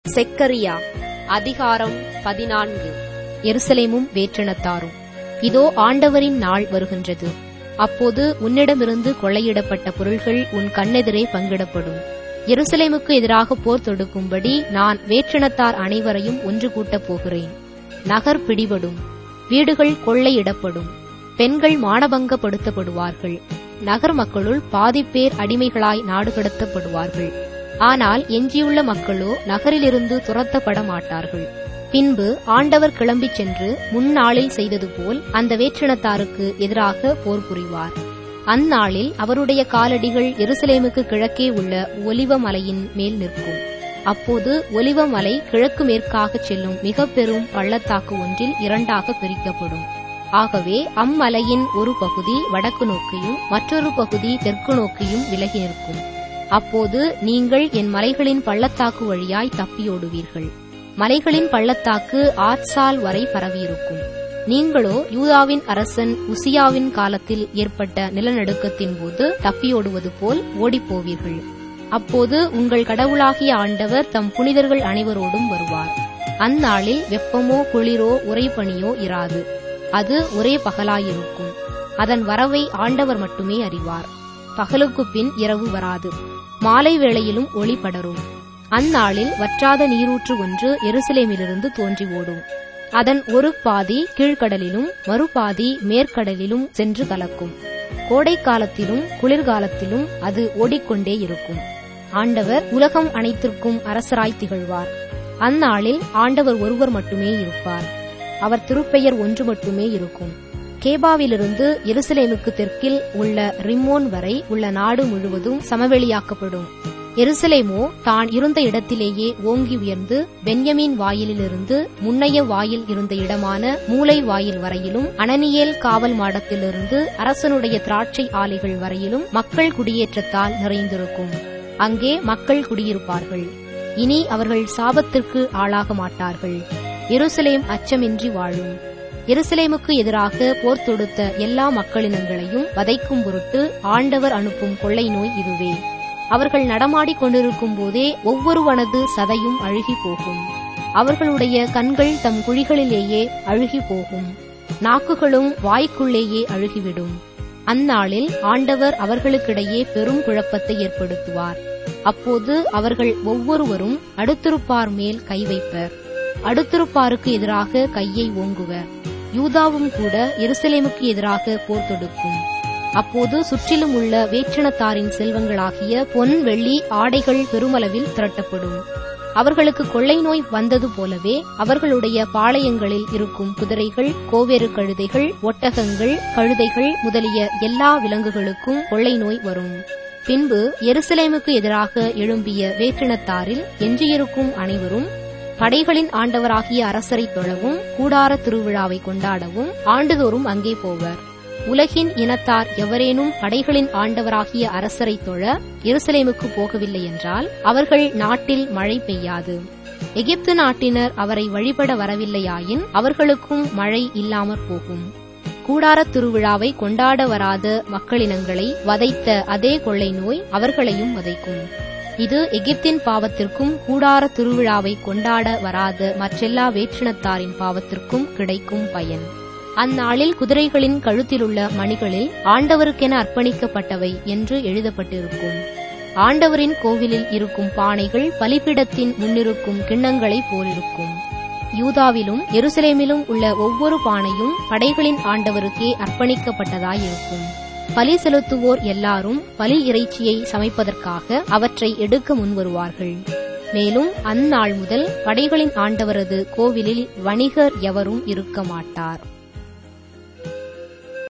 செக்கரியா அதிகாரம் பதினான்கு எருசலேமும் வேற்றினத்தாரும் இதோ ஆண்டவரின் நாள் வருகின்றது அப்போது உன்னிடமிருந்து கொள்ளையிடப்பட்ட பொருள்கள் உன் கண்ணெதிரே பங்கிடப்படும் எருசலேமுக்கு எதிராக போர் தொடுக்கும்படி நான் வேற்றினத்தார் அனைவரையும் ஒன்று கூட்டப் போகிறேன் நகர் பிடிபடும் வீடுகள் கொள்ளையிடப்படும் பெண்கள் மானபங்கப்படுத்தப்படுவார்கள் நகர் மக்களுள் பாதிப்பேர் அடிமைகளாய் நாடு கடத்தப்படுவார்கள் ஆனால் எஞ்சியுள்ள மக்களோ நகரிலிருந்து துரத்தப்பட மாட்டார்கள் பின்பு ஆண்டவர் கிளம்பிச் சென்று முன்னாளில் செய்தது போல் அந்த வேற்றினத்தாருக்கு எதிராக போர் புரிவார் அந்நாளில் அவருடைய காலடிகள் எருசலேமுக்கு கிழக்கே உள்ள ஒலிவ மலையின் மேல் நிற்கும் அப்போது ஒலிவ மலை கிழக்கு மேற்காகச் செல்லும் மிக பெரும் பள்ளத்தாக்கு ஒன்றில் இரண்டாக பிரிக்கப்படும் ஆகவே அம்மலையின் ஒரு பகுதி வடக்கு நோக்கியும் மற்றொரு பகுதி தெற்கு நோக்கியும் விலகி நிற்கும் அப்போது நீங்கள் என் மலைகளின் பள்ளத்தாக்கு வழியாய் தப்பியோடுவீர்கள் மலைகளின் பள்ளத்தாக்கு ஆட்சால் வரை பரவியிருக்கும் நீங்களோ யூதாவின் அரசன் உசியாவின் காலத்தில் ஏற்பட்ட நிலநடுக்கத்தின் போது தப்பியோடுவது போல் ஓடிப்போவீர்கள் அப்போது உங்கள் கடவுளாகிய ஆண்டவர் தம் புனிதர்கள் அனைவரோடும் வருவார் அந்நாளில் வெப்பமோ குளிரோ உறைபனியோ இராது அது ஒரே பகலாயிருக்கும் அதன் வரவை ஆண்டவர் மட்டுமே அறிவார் பகலுக்கு பின் இரவு வராது மாலை வேளையிலும் ஒளி படரும் அந்நாளில் வற்றாத நீரூற்று ஒன்று எருசலேமிலிருந்து தோன்றி ஓடும் அதன் ஒரு பாதி கீழ்கடலிலும் மறுபாதி மேற்கடலிலும் சென்று கலக்கும் கோடை காலத்திலும் குளிர்காலத்திலும் அது ஓடிக்கொண்டே இருக்கும் ஆண்டவர் உலகம் அனைத்திற்கும் அரசராய் திகழ்வார் அந்நாளில் ஆண்டவர் ஒருவர் மட்டுமே இருப்பார் அவர் திருப்பெயர் ஒன்று மட்டுமே இருக்கும் கேபாவிலிருந்து எருசலேமுக்கு தெற்கில் உள்ள ரிம்மோன் வரை உள்ள நாடு முழுவதும் சமவெளியாக்கப்படும் எருசலேமோ தான் இருந்த இடத்திலேயே ஓங்கி உயர்ந்து பென்யமின் வாயிலிலிருந்து முன்னைய வாயில் இருந்த இடமான மூளை வாயில் வரையிலும் அனனியேல் காவல் மாடத்திலிருந்து அரசனுடைய திராட்சை ஆலைகள் வரையிலும் மக்கள் குடியேற்றத்தால் நிறைந்திருக்கும் அங்கே மக்கள் குடியிருப்பார்கள் இனி அவர்கள் சாபத்திற்கு ஆளாக மாட்டார்கள் எருசலேம் அச்சமின்றி வாழும் எருசலேமுக்கு எதிராக போர் தொடுத்த எல்லா மக்களினங்களையும் வதைக்கும் பொருட்டு ஆண்டவர் அனுப்பும் கொள்ளை நோய் இதுவே அவர்கள் நடமாடிக் கொண்டிருக்கும் போதே ஒவ்வொருவனது சதையும் அழுகி போகும் அவர்களுடைய கண்கள் தம் குழிகளிலேயே அழுகி போகும் நாக்குகளும் வாய்க்குள்ளேயே அழுகிவிடும் அந்நாளில் ஆண்டவர் அவர்களுக்கிடையே பெரும் குழப்பத்தை ஏற்படுத்துவார் அப்போது அவர்கள் ஒவ்வொருவரும் அடுத்திருப்பார் மேல் கை வைப்பர் அடுத்திருப்பாருக்கு எதிராக கையை ஓங்குவர் யூதாவும் கூட எருசலேமுக்கு எதிராக போர் தொடுக்கும் அப்போது சுற்றிலும் உள்ள வேற்றினத்தாரின் செல்வங்களாகிய பொன் வெள்ளி ஆடைகள் பெருமளவில் திரட்டப்படும் அவர்களுக்கு கொள்ளை நோய் வந்தது போலவே அவர்களுடைய பாளையங்களில் இருக்கும் குதிரைகள் கோவேறு கழுதைகள் ஒட்டகங்கள் கழுதைகள் முதலிய எல்லா விலங்குகளுக்கும் கொள்ளை நோய் வரும் பின்பு எருசலேமுக்கு எதிராக எழும்பிய வேற்றினத்தாரில் எஞ்சியிருக்கும் அனைவரும் படைகளின் ஆண்டவராகிய அரசரை தொழவும் கூடார திருவிழாவை கொண்டாடவும் ஆண்டுதோறும் அங்கே போவர் உலகின் இனத்தார் எவரேனும் படைகளின் ஆண்டவராகிய அரசரை தொழ எருசலேமுக்கு போகவில்லை என்றால் அவர்கள் நாட்டில் மழை பெய்யாது எகிப்து நாட்டினர் அவரை வழிபட வரவில்லையாயின் அவர்களுக்கும் மழை இல்லாமற் போகும் கூடாரத் திருவிழாவை கொண்டாட வராத மக்களினங்களை வதைத்த அதே கொள்ளை நோய் அவர்களையும் வதைக்கும் இது எகிப்தின் பாவத்திற்கும் கூடார திருவிழாவை கொண்டாட வராத மற்றெல்லா வேற்றினத்தாரின் பாவத்திற்கும் கிடைக்கும் பயன் அந்நாளில் குதிரைகளின் கழுத்திலுள்ள மணிகளில் ஆண்டவருக்கென அர்ப்பணிக்கப்பட்டவை என்று எழுதப்பட்டிருக்கும் ஆண்டவரின் கோவிலில் இருக்கும் பானைகள் பலிப்பிடத்தின் முன்னிருக்கும் கிண்ணங்களைப் போலிருக்கும் யூதாவிலும் எருசலேமிலும் உள்ள ஒவ்வொரு பானையும் படைகளின் ஆண்டவருக்கே அர்ப்பணிக்கப்பட்டதாயிருக்கும் பலி செலுத்துவோர் எல்லாரும் பலி இறைச்சியை சமைப்பதற்காக அவற்றை எடுக்க முன்வருவார்கள் மேலும் அந்நாள் முதல் படைகளின் ஆண்டவரது கோவிலில் வணிகர் எவரும் இருக்க மாட்டார்